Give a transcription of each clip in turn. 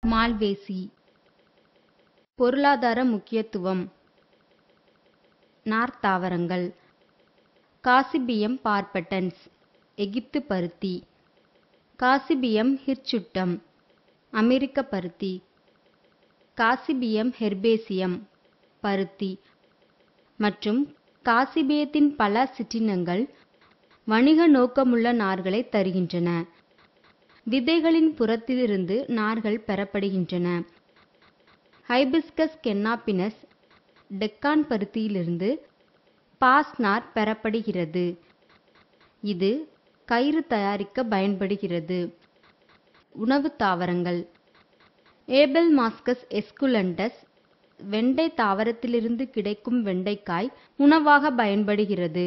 மால்வேசி பொருளாதார முக்கியத்துவம் நார்த்தாவரங்கள் காசிபியம் பார்பட்டன்ஸ் எகிப்து பருத்தி காசிபியம் ஹிர்சுட்டம் அமெரிக்க பருத்தி காசிபியம் ஹெர்பேசியம் பருத்தி மற்றும் காசிபியத்தின் பல சிற்றினங்கள் வணிக நோக்கமுள்ள நார்களை தருகின்றன விதைகளின் புறத்திலிருந்து நார்கள் பெறப்படுகின்றன ஹைபிஸ்கஸ் கென்னாப்பினஸ் டெக்கான் பருத்தியிலிருந்து பாஸ் நார் பெறப்படுகிறது இது கயிறு தயாரிக்க பயன்படுகிறது உணவு தாவரங்கள் ஏபெல் மாஸ்கஸ் எஸ்குலண்டஸ் வெண்டை தாவரத்திலிருந்து கிடைக்கும் வெண்டைக்காய் உணவாக பயன்படுகிறது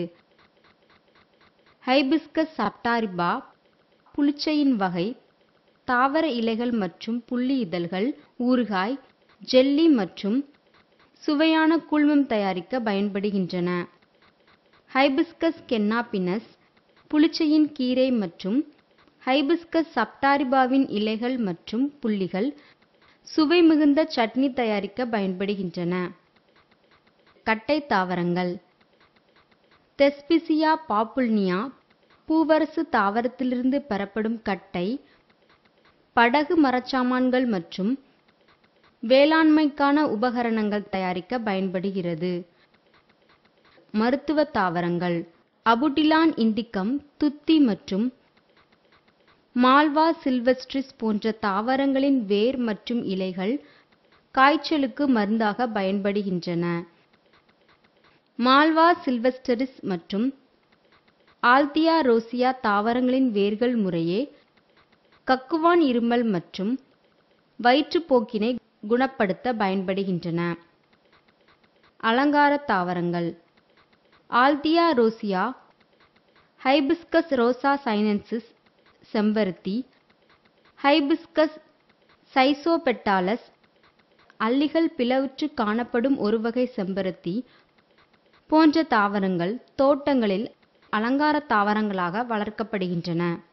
ஹைபிஸ்கஸ் சப்டாரிபா புளிச்சையின் வகை தாவர இலைகள் மற்றும் புள்ளி இதழ்கள் ஊறுகாய் ஜெல்லி மற்றும் சுவையான கூழ்மம் தயாரிக்க பயன்படுகின்றன ஹைபிஸ்கஸ் கென்னாப்பினஸ் புளிச்சையின் கீரை மற்றும் ஹைபிஸ்கஸ் சப்டாரிபாவின் இலைகள் மற்றும் புள்ளிகள் சுவை மிகுந்த சட்னி தயாரிக்க பயன்படுகின்றன கட்டை தாவரங்கள் தெஸ்பிசியா பாப்புல்னியா பூவரசு தாவரத்திலிருந்து பெறப்படும் கட்டை படகு மரச்சாமான்கள் மற்றும் வேளாண்மைக்கான உபகரணங்கள் தயாரிக்க பயன்படுகிறது மருத்துவ தாவரங்கள் அபுட்டிலான் இண்டிகம் துத்தி மற்றும் மால்வா சில்வஸ்ட்ரிஸ் போன்ற தாவரங்களின் வேர் மற்றும் இலைகள் காய்ச்சலுக்கு மருந்தாக பயன்படுகின்றன மால்வா சில்வஸ்டரிஸ் மற்றும் ஆல்தியா ரோசியா தாவரங்களின் வேர்கள் முறையே கக்குவான் இருமல் மற்றும் வயிற்றுப்போக்கினை குணப்படுத்த பயன்படுகின்றன அலங்கார தாவரங்கள் Althaea rosea hibiscus rosa sinensis செம்பருத்தி ஹைபிஸ்கஸ் சைசோபெட்டாலஸ் அல்லிகள் பிளவுற்று காணப்படும் ஒரு வகை செம்பருத்தி போன்ற தாவரங்கள் தோட்டங்களில் அலங்கார தாவரங்களாக வளர்க்கப்படுகின்றன